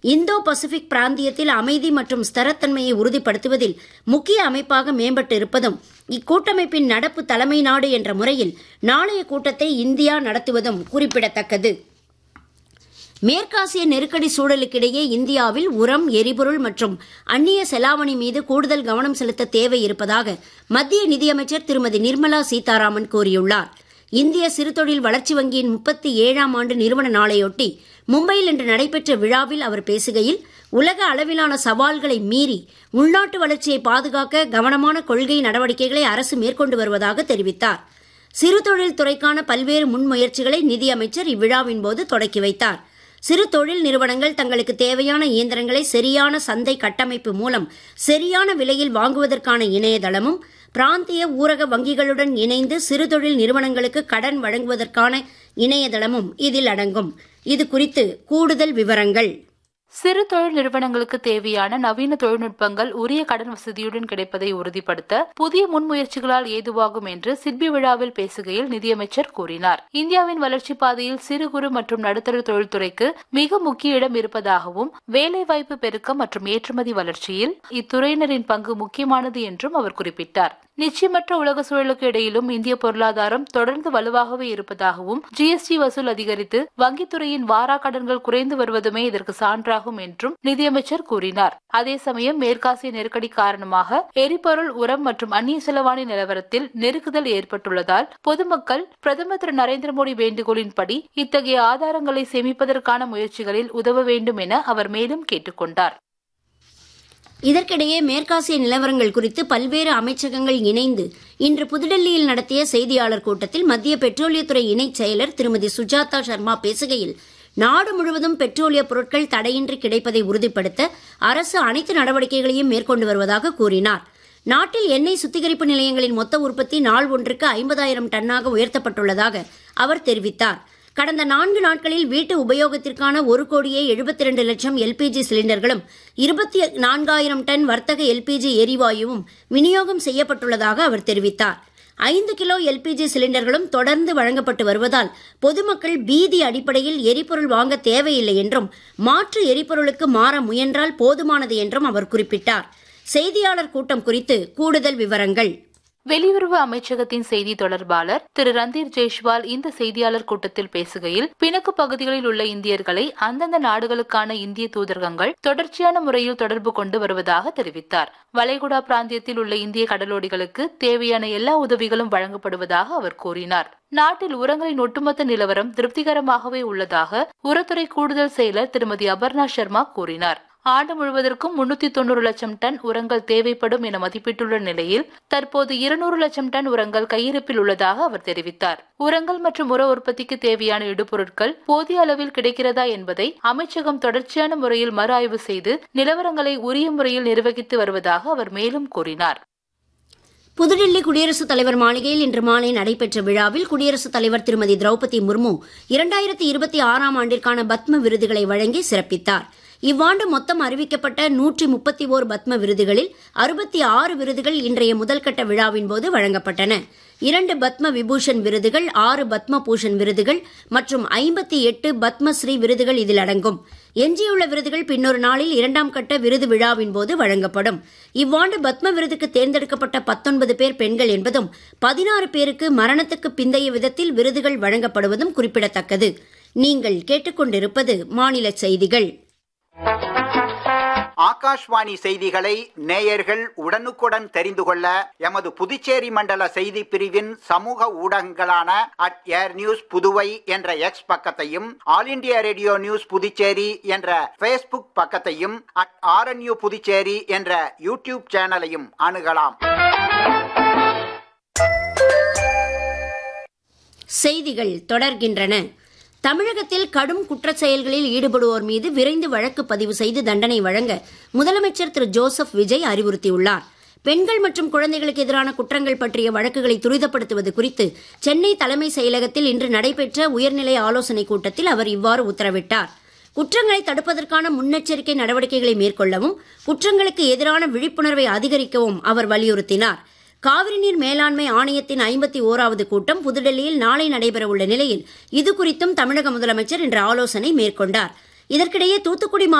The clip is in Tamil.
இந்தோ பசிபிக் பிராந்தியத்தில் அமைதி மற்றும் ஸ்திரத்தன்மையை உறுதிப்படுத்துவதில் முக்கிய அமைப்பாக மேம்பட்டு இருப்பதும் இக்கூட்டமைப்பின் நடப்பு தலைமை நாடு என்ற முறையில் நாளைய கூட்டத்தை இந்தியா நடத்துவதும் குறிப்பிடத்தக்கது மேற்காசிய நெருக்கடி சூழலுக்கிடையே இந்தியாவில் உரம் எரிபொருள் மற்றும் அந்நிய செலாவணி மீது கூடுதல் கவனம் செலுத்த தேவை இருப்பதாக மத்திய நிதியமைச்சர் திருமதி நிர்மலா சீதாராமன் கூறியுள்ளார் இந்திய சிறுதொழில் வளர்ச்சி வங்கியின் முப்பத்தி ஏழாம் ஆண்டு நிறுவன நாளையொட்டி மும்பையில் இன்று நடைபெற்ற விழாவில் அவர் பேசுகையில் உலக அளவிலான சவால்களை மீறி உள்நாட்டு வளர்ச்சியை பாதுகாக்க கவனமான கொள்கை நடவடிக்கைகளை அரசு மேற்கொண்டு வருவதாக தெரிவித்தார் சிறுதொழில் துறைக்கான பல்வேறு முன்முயற்சிகளை நிதியமைச்சர் இவ்விழாவின் போது தொடக்கி வைத்தார் சிறு தொழில் நிறுவனங்கள் தங்களுக்கு தேவையான இயந்திரங்களை சரியான சந்தை கட்டமைப்பு மூலம் சரியான விலையில் வாங்குவதற்கான இணையதளமும் பிராந்திய ஊரக வங்கிகளுடன் இணைந்து சிறுதொழில் நிறுவனங்களுக்கு கடன் வழங்குவதற்கான இணையதளமும் இதில் அடங்கும் இது குறித்து கூடுதல் விவரங்கள் சிறு தொழில் நிறுவனங்களுக்கு தேவையான நவீன தொழில்நுட்பங்கள் உரிய கடன் வசதியுடன் கிடைப்பதை உறுதிப்படுத்த புதிய முன்முயற்சிகளால் ஏதுவாகும் என்று சிட்பி விழாவில் பேசுகையில் நிதியமைச்சர் கூறினார் இந்தியாவின் வளர்ச்சி பாதையில் சிறு குறு மற்றும் நடுத்தர தொழில்துறைக்கு மிக முக்கிய இடம் இருப்பதாகவும் வேலைவாய்ப்பு பெருக்கம் மற்றும் ஏற்றுமதி வளர்ச்சியில் இத்துறையினரின் பங்கு முக்கியமானது என்றும் அவர் குறிப்பிட்டார் நிச்சயமற்ற உலக சூழலுக்கு இடையிலும் இந்திய பொருளாதாரம் தொடர்ந்து வலுவாகவே இருப்பதாகவும் ஜிஎஸ்டி வசூல் அதிகரித்து வங்கித்துறையின் வாரா கடன்கள் குறைந்து வருவதுமே இதற்கு சான்றாகும் என்றும் நிதியமைச்சர் கூறினார் அதே சமயம் மேற்காசிய நெருக்கடி காரணமாக எரிபொருள் உரம் மற்றும் அந்நிய செலவாணி நிலவரத்தில் நெருக்குதல் ஏற்பட்டுள்ளதால் பொதுமக்கள் பிரதமர் திரு நரேந்திர மோடி வேண்டுகோளின்படி இத்தகைய ஆதாரங்களை சேமிப்பதற்கான முயற்சிகளில் உதவ வேண்டும் என அவர் மேலும் கேட்டுக்கொண்டார் இதற்கிடையே மேற்காசிய நிலவரங்கள் குறித்து பல்வேறு அமைச்சகங்கள் இணைந்து இன்று புதுடெல்லியில் நடத்திய செய்தியாளர் கூட்டத்தில் மத்திய பெட்ரோலியத்துறை இணைச் செயலர் திருமதி சுஜாதா சர்மா பேசுகையில் நாடு முழுவதும் பெட்ரோலிய பொருட்கள் தடையின்றி கிடைப்பதை உறுதிப்படுத்த அரசு அனைத்து நடவடிக்கைகளையும் மேற்கொண்டு வருவதாக கூறினார் நாட்டில் எண்ணெய் சுத்திகரிப்பு நிலையங்களின் மொத்த உற்பத்தி நாள் ஒன்றுக்கு ஐம்பதாயிரம் டன்னாக உயர்த்தப்பட்டுள்ளதாக அவர் தெரிவித்தார் கடந்த நான்கு நாட்களில் வீட்டு உபயோகத்திற்கான ஒரு கோடியே எழுபத்தி இரண்டு லட்சம் எல்பிஜி சிலிண்டர்களும் இருபத்தி நான்காயிரம் டன் வர்த்தக எல்பிஜி எரிவாயுவும் விநியோகம் செய்யப்பட்டுள்ளதாக அவர் தெரிவித்தார் ஐந்து கிலோ எல்பிஜி சிலிண்டர்களும் தொடர்ந்து வழங்கப்பட்டு வருவதால் பொதுமக்கள் பீதி அடிப்படையில் எரிபொருள் வாங்க தேவையில்லை என்றும் மாற்று எரிபொருளுக்கு மாற முயன்றால் போதுமானது என்றும் அவர் குறிப்பிட்டார் செய்தியாளர் கூட்டம் குறித்து கூடுதல் விவரங்கள் வெளியுறவு அமைச்சகத்தின் செய்தி தொடர்பாளர் திரு ரந்தீர் ஜெய்ஷ்வால் இந்த செய்தியாளர் கூட்டத்தில் பேசுகையில் பிணக்கு பகுதிகளில் உள்ள இந்தியர்களை அந்தந்த நாடுகளுக்கான இந்திய தூதரகங்கள் தொடர்ச்சியான முறையில் தொடர்பு கொண்டு வருவதாக தெரிவித்தார் வளைகுடா பிராந்தியத்தில் உள்ள இந்திய கடலோடிகளுக்கு தேவையான எல்லா உதவிகளும் வழங்கப்படுவதாக அவர் கூறினார் நாட்டில் உரங்களின் ஒட்டுமொத்த நிலவரம் திருப்திகரமாகவே உள்ளதாக உரத்துறை கூடுதல் செயலர் திருமதி அபர்ணா சர்மா கூறினார் ஆண்டு முழுவதற்கும் முன்னூத்தி தொண்ணூறு லட்சம் டன் உரங்கள் தேவைப்படும் என மதிப்பிட்டுள்ள நிலையில் தற்போது இருநூறு லட்சம் டன் உரங்கள் கையிருப்பில் உள்ளதாக அவர் தெரிவித்தார் உரங்கள் மற்றும் உர உற்பத்திக்கு தேவையான இடுபொருட்கள் போதிய அளவில் கிடைக்கிறதா என்பதை அமைச்சகம் தொடர்ச்சியான முறையில் மறு ஆய்வு செய்து நிலவரங்களை உரிய முறையில் நிர்வகித்து வருவதாக அவர் மேலும் கூறினார் புதுடில்லி குடியரசுத் தலைவர் மாளிகையில் இன்று மாலை நடைபெற்ற விழாவில் குடியரசுத் தலைவர் திருமதி திரௌபதி முர்மு இரண்டாயிரத்தி இருபத்தி ஆறாம் ஆண்டிற்கான பத்ம விருதுகளை வழங்கி சிறப்பித்தார் இவ்வாண்டு மொத்தம் அறிவிக்கப்பட்ட நூற்றி முப்பத்தி ஓர் பத்ம விருதுகளில் அறுபத்தி ஆறு விருதுகள் இன்றைய முதல்கட்ட விழாவின் போது வழங்கப்பட்டன இரண்டு பத்ம விபூஷன் விருதுகள் ஆறு பத்ம பூஷன் விருதுகள் மற்றும் ஐம்பத்தி எட்டு பத்மஸ்ரீ விருதுகள் இதில் அடங்கும் எஞ்சியுள்ள விருதுகள் பின்னொரு நாளில் இரண்டாம் கட்ட விருது விழாவின் போது வழங்கப்படும் இவ்வாண்டு பத்ம விருதுக்கு தேர்ந்தெடுக்கப்பட்ட பத்தொன்பது பேர் பெண்கள் என்பதும் பதினாறு பேருக்கு மரணத்துக்கு பிந்தைய விதத்தில் விருதுகள் வழங்கப்படுவதும் குறிப்பிடத்தக்கது நீங்கள் கேட்டுக்கொண்டிருப்பது மாநில செய்திகள் ஆகாஷ்வாணி செய்திகளை நேயர்கள் உடனுக்குடன் தெரிந்து கொள்ள எமது புதுச்சேரி மண்டல செய்தி பிரிவின் சமூக ஊடகங்களான அட் ஏர் நியூஸ் புதுவை என்ற எக்ஸ் பக்கத்தையும் all India radio news Puducherry என்ற பேஸ்புக் பக்கத்தையும் அட் ஆர்என்யூ புதுச்சேரி என்ற யூடியூப் சேனலையும் அணுகலாம் செய்திகள் தொடர்கின்றன தமிழகத்தில் கடும் குற்றச் செயல்களில் ஈடுபடுவோர் மீது விரைந்து வழக்கு பதிவு செய்து தண்டனை வழங்க முதலமைச்சர் திரு ஜோசப் விஜய் அறிவுறுத்தியுள்ளார் பெண்கள் மற்றும் குழந்தைகளுக்கு எதிரான குற்றங்கள் பற்றிய வழக்குகளை துரிதப்படுத்துவது குறித்து சென்னை தலைமை செயலகத்தில் இன்று நடைபெற்ற உயர்நிலை ஆலோசனைக் கூட்டத்தில் அவர் இவ்வாறு உத்தரவிட்டார் குற்றங்களை தடுப்பதற்கான முன்னெச்சரிக்கை நடவடிக்கைகளை மேற்கொள்ளவும் குற்றங்களுக்கு எதிரான விழிப்புணர்வை அதிகரிக்கவும் அவர் வலியுறுத்தினார் காவிரி நீர் மேலாண்மை ஆணையத்தின் ஐம்பத்தி ஓராவது கூட்டம் புதுடெல்லியில் நாளை நடைபெறவுள்ள நிலையில் இது குறித்தும் தமிழக முதலமைச்சர் இன்று ஆலோசனை மேற்கொண்டார் இதற்கிடையே தூத்துக்குடி